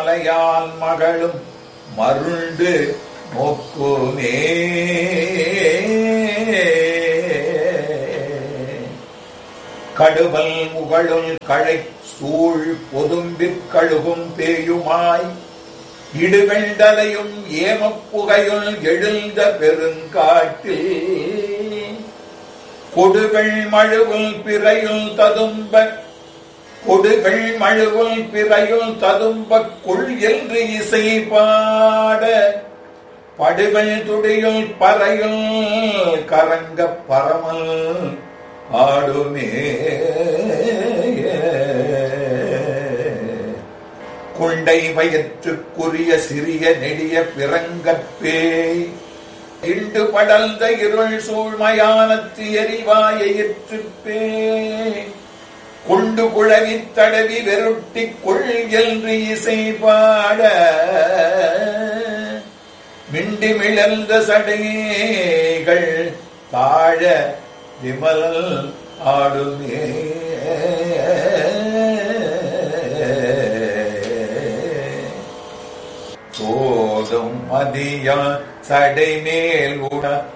மலையால் மகளும் மருண்டு நோக்குமே கடுவல் முகழுள் களை சூழ் பொதும்பிற் கழுகும் பேயுமாய் இடுவெண்டலையும் ஏமப்புகையுள் எழுந்த பெருங்காட்டில் கொடுகள் மழுவுல் பிறையுள் ததும்ப கொடுகள் மழுவுல் பிறையுள் ததும்ப கொள் என்று இசை பாட படுகள் துடியுள் பறையுள் கரங்க பரமல் ஆடுமே குண்டை வயிற்றுக்குரிய சிறிய நெடிய பிறங்கப்பே இண்டு படர்ந்த இருள் சூழ்மயானத்து எரிவாயிற்றுப்பே கொண்டு குழவித் தடவி வெருட்டி கொள் என்று இசை பாட மிண்டி மிளர்ந்த சடைகள் தாழ விமலல் ஆடுமே போதும் மதியம் சடை மேல் உட